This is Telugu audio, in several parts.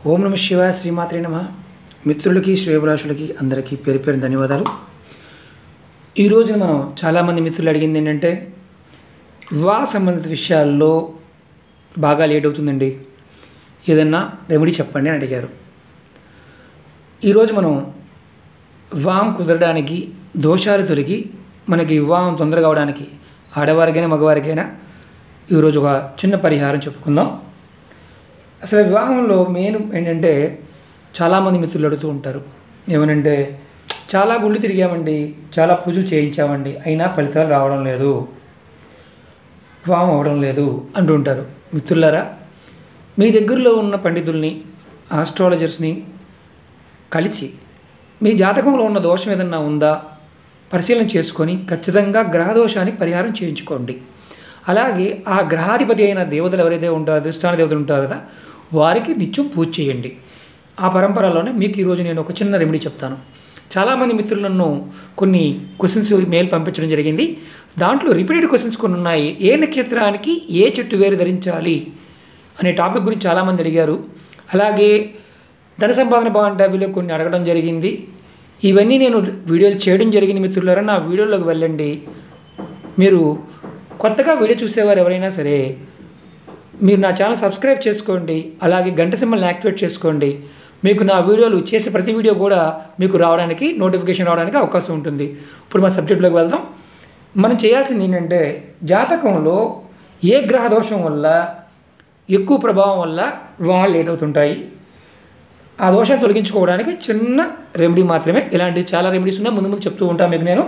ఓం నమ శివాయ శ్రీమాత్రే నమ మిత్రులకి శ్రేయభిలాషులకి అందరికీ పేరు పేరు ధన్యవాదాలు ఈ రోజున మనం చాలామంది మిత్రులు అడిగింది ఏంటంటే వివాహ సంబంధిత విషయాల్లో బాగా లేట్ అవుతుందండి ఏదన్నా రెమెడీ చెప్పండి అని అడిగారు ఈరోజు మనం వివాహం కుదరడానికి దోషాలు తొలగి మనకి వివాహం తొందరగా అవడానికి ఆడవారికైనా మగవారికైనా ఈరోజు ఒక చిన్న పరిహారం చెప్పుకుందాం అసలు వివాహంలో మెయిన్ ఏంటంటే చాలామంది మిత్రులు అడుగుతూ ఉంటారు ఏమనంటే చాలా గుళ్ళు తిరిగామండి చాలా పూజలు చేయించామండి అయినా ఫలితాలు రావడం లేదు వివాహం అవడం లేదు అంటుంటారు మిత్రులారా మీ దగ్గరలో ఉన్న పండితుల్ని ఆస్ట్రాలజర్స్ని కలిసి మీ జాతకంలో ఉన్న దోషం ఏదన్నా ఉందా పరిశీలన చేసుకొని ఖచ్చితంగా గ్రహదోషానికి పరిహారం చేయించుకోండి అలాగే ఆ గ్రహాధిపతి అయిన దేవతలు ఎవరైతే ఉంటారో అధిష్టాన దేవతలు ఉంటారో కదా వారికి నిత్యం పూజ చేయండి ఆ పరంపరలోనే మీకు ఈరోజు నేను ఒక చిన్న రెమెడీ చెప్తాను చాలామంది మిత్రులు నన్ను కొన్ని క్వశ్చన్స్ మెయిల్ పంపించడం జరిగింది దాంట్లో రిపీటెడ్ క్వశ్చన్స్ కొన్ని ఉన్నాయి ఏ నక్షత్రానికి ఏ చెట్టు వేరు ధరించాలి అనే టాపిక్ గురించి చాలామంది అడిగారు అలాగే ధన సంపాదన బాగుంటావిలో కొన్ని అడగడం జరిగింది ఇవన్నీ నేను వీడియోలు చేయడం జరిగింది మిత్రులారా నా వీడియోలోకి వెళ్ళండి మీరు కొత్తగా వీడియో చూసేవారు ఎవరైనా సరే మీరు నా ఛానల్ సబ్స్క్రైబ్ చేసుకోండి అలాగే గంట సింబల్ని యాక్టివేట్ చేసుకోండి మీకు నా వీడియోలు చేసే ప్రతి వీడియో కూడా మీకు రావడానికి నోటిఫికేషన్ రావడానికి అవకాశం ఉంటుంది ఇప్పుడు మన సబ్జెక్టులోకి వెళ్దాం మనం చేయాల్సింది ఏంటంటే జాతకంలో ఏ గ్రహ దోషం వల్ల ఎక్కువ ప్రభావం వల్ల వివాహాలు లేట్ అవుతుంటాయి ఆ దోషాన్ని తొలగించుకోవడానికి చిన్న రెమెడీ మాత్రమే ఇలాంటి చాలా రెమెడీస్ ఉన్నాయి ముందు ముందు చెప్తూ ఉంటాను మీకు నేను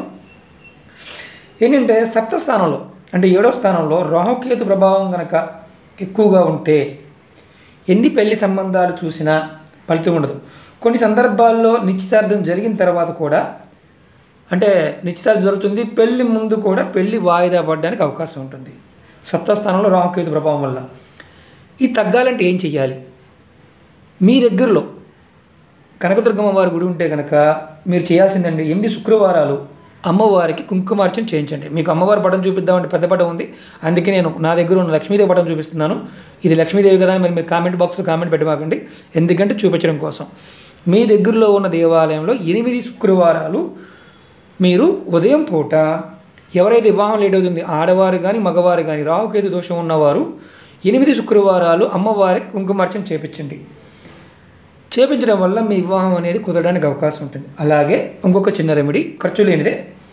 ఏంటంటే సప్త స్థానంలో అంటే ఏడవ స్థానంలో రాహుకేతు ప్రభావం కనుక ఎక్కువగా ఉంటే ఎన్ని పెళ్లి సంబంధాలు చూసినా ఫలితం ఉండదు కొన్ని సందర్భాల్లో నిశ్చితార్థం జరిగిన తర్వాత కూడా అంటే నిశ్చితార్థం జరుగుతుంది పెళ్లి ముందు కూడా పెళ్లి వాయిదా పడడానికి అవకాశం ఉంటుంది సప్త స్థానంలో రాహుకేతు ప్రభావం వల్ల ఇది తగ్గాలంటే ఏం చెయ్యాలి మీ దగ్గరలో కనకదుర్గమ్మ వారి గుడి ఉంటే కనుక మీరు చేయాల్సిందండి ఎనిమిది శుక్రవారాలు అమ్మవారికి కుంకుమార్చన చేయించండి మీకు అమ్మవారి పటం చూపిద్దామంటే పెద్ద పటం ఉంది అందుకే నేను నా దగ్గర ఉన్న లక్ష్మీదేవి పటం చూపిస్తున్నాను ఇది లక్ష్మీదేవి కదా అని మరి మీరు కామెంట్ బాక్స్లో కామెంట్ పెట్టమాకండి ఎందుకంటే చూపించడం కోసం మీ దగ్గరలో ఉన్న దేవాలయంలో ఎనిమిది శుక్రవారాలు మీరు ఉదయం పూట ఎవరైతే వివాహం లేట్ అవుతుంది ఆడవారు కానీ మగవారు కానీ రాహుకేతు దోషం ఉన్నవారు ఎనిమిది శుక్రవారాలు అమ్మవారికి కుంకుమార్చన చేపించండి చేపించడం వల్ల మీ వివాహం అనేది కుదరడానికి అవకాశం ఉంటుంది అలాగే ఇంకొక చిన్న రెమెడీ ఖర్చు లేనిదే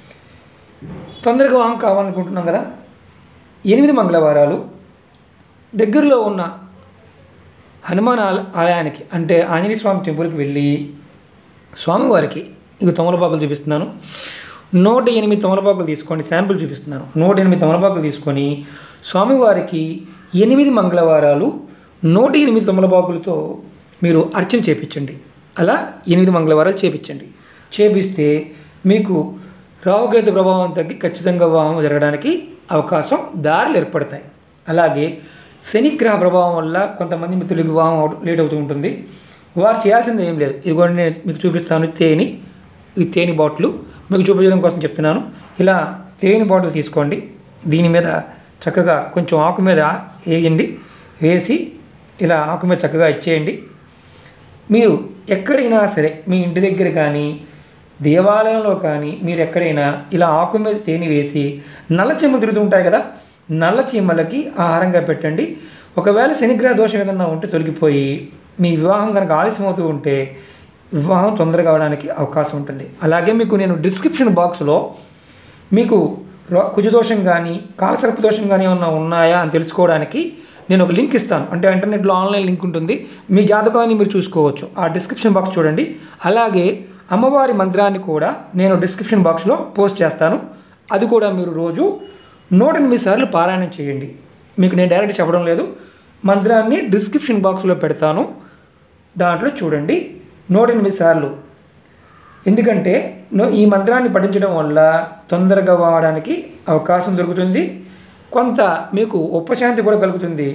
తొందరగా వివాహం కావాలనుకుంటున్నాం కదా ఎనిమిది మంగళవారాలు దగ్గరలో ఉన్న హనుమాన్ ఆల- ఆలయానికి అంటే ఆంజనేయ స్వామి టెంపుల్కి వెళ్ళి స్వామివారికి ఇవి తమలపాకులు చూపిస్తున్నాను నూట ఎనిమిది తమలపాకులు తీసుకోండి శాంపుల్ చూపిస్తున్నాను నూట ఎనిమిది తమలపాకులు తీసుకొని స్వామివారికి ఎనిమిది మంగళవారాలు నూట ఎనిమిది తమలపాకులతో మీరు అర్చన చేపించండి అలా ఎనిమిది మంగళవారాలు చేపించండి చేపిస్తే మీకు రాహుకేతు ప్రభావం తగ్గి ఖచ్చితంగా వివాహం జరగడానికి అవకాశం దారులు ఏర్పడతాయి అలాగే శనిగ్రహ ప్రభావం వల్ల కొంతమంది మిత్రులకి వివాహం అవ- లేట్ అవుతూ ఉంటుంది వారు చేయాల్సింది ఏం లేదు ఇదిగోండి నేను మీకు చూపిస్తాను తేనె ఈ తేనె బాటిల్ మీకు చూపించడం కోసం చెప్తున్నాను ఇలా తేనె బాటిల్ తీసుకోండి దీని మీద చక్కగా కొంచెం ఆకు మీద వేయండి వేసి ఇలా ఆకు మీద చక్కగా ఇచ్చేయండి మీరు ఎక్కడైనా సరే మీ ఇంటి దగ్గర కానీ దేవాలయంలో కానీ మీరు ఎక్కడైనా ఇలా ఆకు మీద తేనె వేసి నల్ల చీమలు తిరుగుతుంటాయి కదా నల్ల చీమలకి ఆహారంగా పెట్టండి ఒకవేళ శనిగ్రహ దోషం ఏదన్నా ఉంటే తొలగిపోయి మీ వివాహం కనుక ఆలస్యం అవుతూ ఉంటే వివాహం తొందరగా అవడానికి అవకాశం ఉంటుంది అలాగే మీకు నేను డిస్క్రిప్షన్ బాక్స్లో మీకు రో- కుజదోషం కానీ కాలసర్ప దోషం కానీ ఏమన్నా ఉన్నాయా అని తెలుసుకోవడానికి నేను ఒక లింక్ ఇస్తాను అంటే ఇంటర్నెట్లో ఆన్లైన్ లింక్ ఉంటుంది మీ జాతకాన్ని మీరు చూసుకోవచ్చు ఆ డిస్క్రిప్షన్ బాక్స్ చూడండి అలాగే అమ్మవారి మంత్రాన్ని కూడా నేను డిస్క్రిప్షన్ బాక్స్లో పోస్ట్ చేస్తాను అది కూడా మీరు రోజు నూట ఎనిమిది సార్లు పారాయణం చేయండి మీకు నేను డైరెక్ట్ చెప్పడం లేదు మంత్రాన్ని డిస్క్రిప్షన్ బాక్స్లో పెడతాను దాంట్లో చూడండి నూట ఎనిమిది సార్లు ఎందుకంటే నో- ఈ మంత్రాన్ని పఠించడం వల్ల తొందరగా వాడడానికి అవకాశం దొరుకుతుంది కొంత మీకు ఉపశాంతి కూడా కలుగుతుంది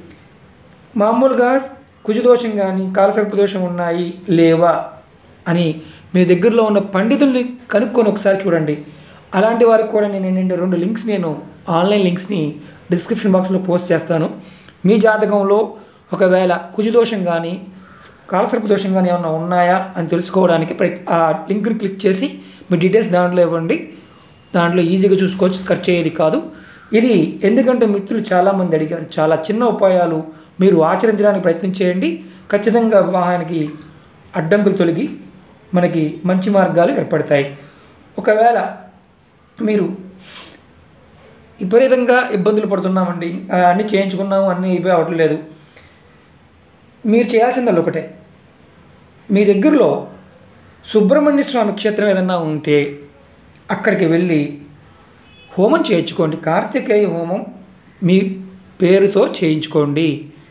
మామూలుగా కుజదోషం కానీ కాలసర్ప దోషం ఉన్నాయి లేవా అని మీ దగ్గరలో ఉన్న పండితుల్ని కనుక్కొని ఒకసారి చూడండి అలాంటి వారికి కూడా నేను ఏంటంటే రెండు లింక్స్ నేను ఆన్లైన్ లింక్స్ని డిస్క్రిప్షన్ బాక్స్లో పోస్ట్ చేస్తాను మీ జాతకంలో ఒకవేళ కుజదోషం కానీ కాలసర్ప దోషం కానీ ఏమైనా ఉన్నాయా అని తెలుసుకోవడానికి ప్రతి ఆ లింక్ని క్లిక్ చేసి మీ డీటెయిల్స్ దాంట్లో ఇవ్వండి దాంట్లో ఈజీగా చూసుకోవచ్చు ఖర్చు అయ్యేది కాదు ఇది ఎందుకంటే మిత్రులు చాలామంది అడిగారు చాలా చిన్న ఉపాయాలు మీరు ఆచరించడానికి ప్రయత్నం చేయండి ఖచ్చితంగా వివాహానికి అడ్డంకులు తొలగి మనకి మంచి మార్గాలు ఏర్పడతాయి ఒకవేళ మీరు విపరీతంగా ఇబ్బందులు పడుతున్నామండి ఆ, అన్నీ చేయించుకున్నాము అన్నీ అయిపోయి అవ్వట్లేదు మీరు చేయాల్సిందల్లా ఒకటే మీ దగ్గరలో సుబ్రహ్మణ్య స్వామి క్షేత్రం ఏదన్నా ఉంటే అక్కడికి వెళ్ళి హోమం చేయించుకోండి కార్తికేయ హోమం మీ పేరుతో చేయించుకోండి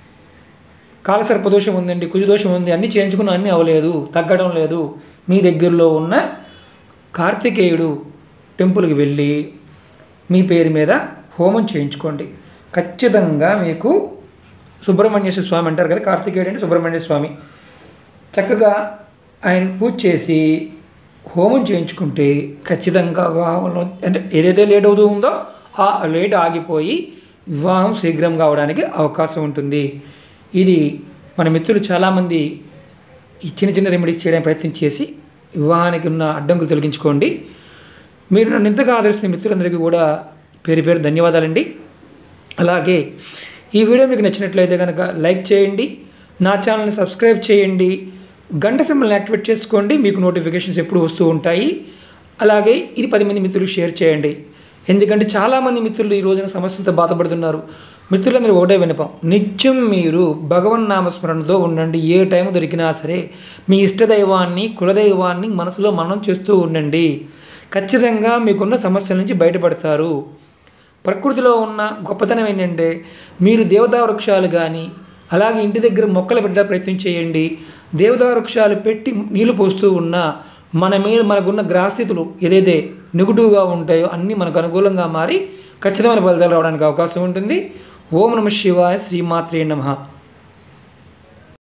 కాలసర్పదోషం ఉందండి కుజదోషం ఉంది అన్నీ చేయించుకున్న అన్నీ అవ్వలేదు తగ్గడం లేదు మీ దగ్గరలో ఉన్న కార్తికేయుడు టెంపుల్కి వెళ్ళి మీ పేరు మీద హోమం చేయించుకోండి ఖచ్చితంగా మీకు సుబ్రహ్మణ్యేశ్వర స్వామి అంటారు కదా కార్తికేయుడు అంటే సుబ్రహ్మణ్య స్వామి చక్కగా ఆయన పూజ చేసి హోమం చేయించుకుంటే ఖచ్చితంగా వివాహంలో అంటే ఏదైతే లేట్ అవుతూ ఉందో ఆ లేట్ ఆగిపోయి వివాహం శీఘ్రం కావడానికి అవకాశం ఉంటుంది ఇది మన మిత్రులు చాలామంది ఈ చిన్న చిన్న రెమెడీస్ చేయడానికి ప్రయత్నం చేసి వివాహానికి ఉన్న అడ్డంకులు తొలగించుకోండి మీరు నన్ను ఇంతగా ఆదరిస్తున్న మిత్రులందరికీ కూడా పేరు పేరు ధన్యవాదాలండి అలాగే ఈ వీడియో మీకు నచ్చినట్లయితే కనుక లైక్ చేయండి నా ఛానల్ని సబ్స్క్రైబ్ చేయండి గంట సింబల్ని యాక్టివేట్ చేసుకోండి మీకు నోటిఫికేషన్స్ ఎప్పుడు వస్తూ ఉంటాయి అలాగే ఇది పది మంది మిత్రులు షేర్ చేయండి ఎందుకంటే చాలామంది మిత్రులు ఈ రోజున సమస్యలతో బాధపడుతున్నారు మిత్రులందరూ ఒకటే వినపం నిత్యం మీరు భగవన్ నామస్మరణతో ఉండండి ఏ టైం దొరికినా సరే మీ ఇష్టదైవాన్ని కులదైవాన్ని మనసులో మననం చేస్తూ ఉండండి ఖచ్చితంగా మీకున్న సమస్యల నుంచి బయటపడతారు ప్రకృతిలో ఉన్న గొప్పతనం ఏంటంటే మీరు దేవతా వృక్షాలు కానీ అలాగే ఇంటి దగ్గర మొక్కలు పెట్టే ప్రయత్నం చేయండి దేవతా వృక్షాలు పెట్టి నీళ్లు పోస్తూ ఉన్న మన మీద మనకున్న గ్రహస్థితులు ఏదైతే నెగిటివ్గా ఉంటాయో అన్నీ మనకు అనుకూలంగా మారి ఖచ్చితమైన ఫలితాలు రావడానికి అవకాశం ఉంటుంది ఓం నమ శివాయ శ్రీమాత్రే నమః